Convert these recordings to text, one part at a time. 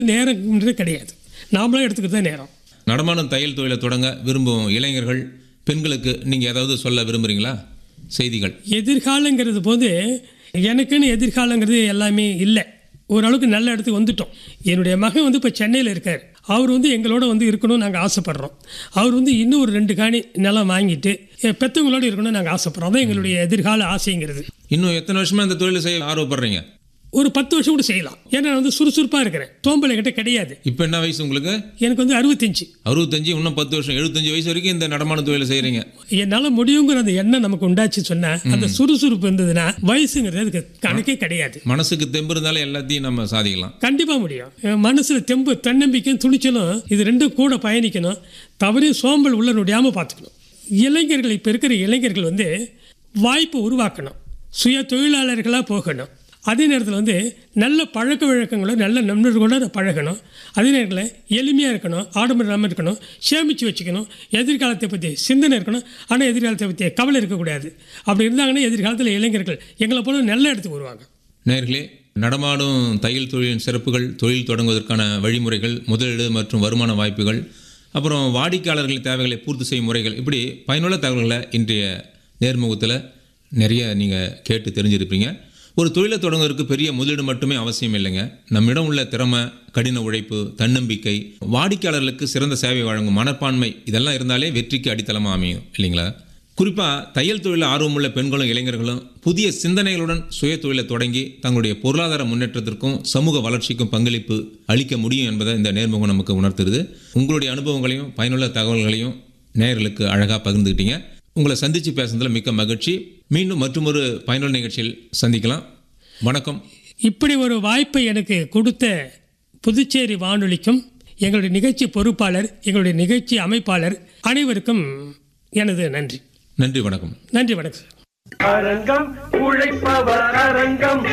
நேரம்ன்றது கிடையாது நாமளாக எடுத்துக்கிட்டு தான் நேரம் நடமாடும் தையல் தொழிலை தொடங்க விரும்பும் இளைஞர்கள் பெண்களுக்கு நீங்கள் ஏதாவது சொல்ல விரும்புகிறீங்களா செய்திகள் எதிர்காலங்கிறது போது எனக்குன்னு எதிர்காலங்கிறது எல்லாமே இல்லை ஓரளவுக்கு நல்ல இடத்துக்கு வந்துட்டோம் என்னுடைய மகன் வந்து இப்போ சென்னையில் இருக்கார் அவர் வந்து எங்களோட வந்து இருக்கணும்னு நாங்கள் ஆசைப்படுறோம் அவர் வந்து இன்னும் ஒரு ரெண்டு காணி நிலம் வாங்கிட்டு என் பெற்றவங்களோட இருக்கணும்னு நாங்கள் ஆசைப்படுறோம் அதான் எங்களுடைய எதிர்கால ஆசைங்கிறது இன்னும் எத்தனை வருஷமா இந்த தொழிலை செய்ய ஆர்வப்படுறீங்க ஒரு பத்து வருஷம் கூட செய்யலாம் ஏன்னா நான் வந்து சுறுசுறுப்பாக இருக்கிறேன் தோம்பல் என்கிட்ட கிடையாது இப்போ என்ன வயசு உங்களுக்கு எனக்கு வந்து அறுபத்தஞ்சு அறுபத்தஞ்சு இன்னும் பத்து வருஷம் எழுபத்தஞ்சு வயசு வரைக்கும் இந்த நடமாடும் தொழிலை செய்கிறீங்க என்னால் முடியுங்கிற அந்த எண்ணம் நமக்கு உண்டாச்சு சொன்னா அந்த சுறுசுறுப்பு இருந்ததுன்னா வயசுங்கிறது அதுக்கு கணக்கே கிடையாது மனசுக்கு தெம்பு இருந்தாலே எல்லாத்தையும் நம்ம சாதிக்கலாம் கண்டிப்பா முடியும் என் மனசுல தெம்பு தன்னம்பிக்கையும் துணிச்சலும் இது ரெண்டும் கூட பயணிக்கணும் தவறையும் சோம்பல் உள்ள நொடியாம பார்த்துக்கணும் இளைஞர்கள் இப்போ இருக்கிற இளைஞர்கள் வந்து வாய்ப்பு உருவாக்கணும் சுய தொழிலாளர்களாக போகணும் அதே நேரத்தில் வந்து நல்ல பழக்க வழக்கங்களோட நல்ல நண்பர்களோட பழகணும் அதே நேரத்தில் எளிமையாக இருக்கணும் ஆடம்பரம் இல்லாமல் இருக்கணும் சேமித்து வச்சுக்கணும் எதிர்காலத்தை பற்றி சிந்தனை இருக்கணும் ஆனால் எதிர்காலத்தை பற்றி கவலை இருக்கக்கூடாது அப்படி இருந்தாங்கன்னா எதிர்காலத்தில் இளைஞர்கள் எங்களை போல நல்ல இடத்துக்கு வருவாங்க நேர்களே நடமாடும் தையல் தொழிலின் சிறப்புகள் தொழில் தொடங்குவதற்கான வழிமுறைகள் முதலீடு மற்றும் வருமான வாய்ப்புகள் அப்புறம் வாடிக்கையாளர்களின் தேவைகளை பூர்த்தி செய்யும் முறைகள் இப்படி பயனுள்ள தகவல்களை இன்றைய நேர்முகத்தில் நிறைய நீங்கள் கேட்டு தெரிஞ்சிருப்பீங்க ஒரு தொழிலை தொடங்குவதற்கு பெரிய முதலீடு மட்டுமே அவசியம் இல்லைங்க நம்மிடம் உள்ள திறமை கடின உழைப்பு தன்னம்பிக்கை வாடிக்கையாளர்களுக்கு சிறந்த சேவை வழங்கும் மனப்பான்மை இதெல்லாம் இருந்தாலே வெற்றிக்கு அடித்தளமாக அமையும் இல்லைங்களா குறிப்பாக தையல் தொழில் ஆர்வமுள்ள பெண்களும் இளைஞர்களும் புதிய சிந்தனைகளுடன் சுய தொழிலை தொடங்கி தங்களுடைய பொருளாதார முன்னேற்றத்திற்கும் சமூக வளர்ச்சிக்கும் பங்களிப்பு அளிக்க முடியும் என்பதை இந்த நேர்முகம் நமக்கு உணர்த்துறது உங்களுடைய அனுபவங்களையும் பயனுள்ள தகவல்களையும் நேயர்களுக்கு அழகாக பகிர்ந்துக்கிட்டீங்க உங்களை சந்தித்து பேசுனதில் மிக்க மகிழ்ச்சி மீண்டும் மற்றொரு பயனுள்ள நிகழ்ச்சியில் சந்திக்கலாம் வணக்கம் இப்படி ஒரு வாய்ப்பை எனக்கு கொடுத்த புதுச்சேரி வானொலிக்கும் எங்களுடைய நிகழ்ச்சி பொறுப்பாளர் எங்களுடைய நிகழ்ச்சி அமைப்பாளர் அனைவருக்கும் எனது நன்றி நன்றி வணக்கம் நன்றி வணக்கம் சார் அரங்கம் உழைப்பவர் அரங்கம்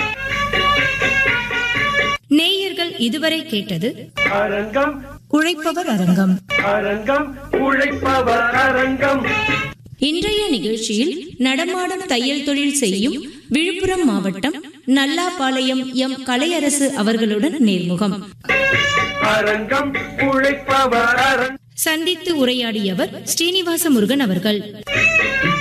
நேயர்கள் இதுவரை கேட்டது அரங்கம் உழைப்பவர் அரங்கம் அரங்கம் உழைப்பவர் அரங்கம் இன்றைய நிகழ்ச்சியில் நடமாடும் தையல் தொழில் செய்யும் விழுப்புரம் மாவட்டம் நல்லாபாளையம் எம் கலையரசு அவர்களுடன் நேர்முகம் அரங்கம் உழைப்பவர் அரங்கம் சந்தித்து உரையாடியவர் ஸ்ரீனிவாச முருகன் அவர்கள்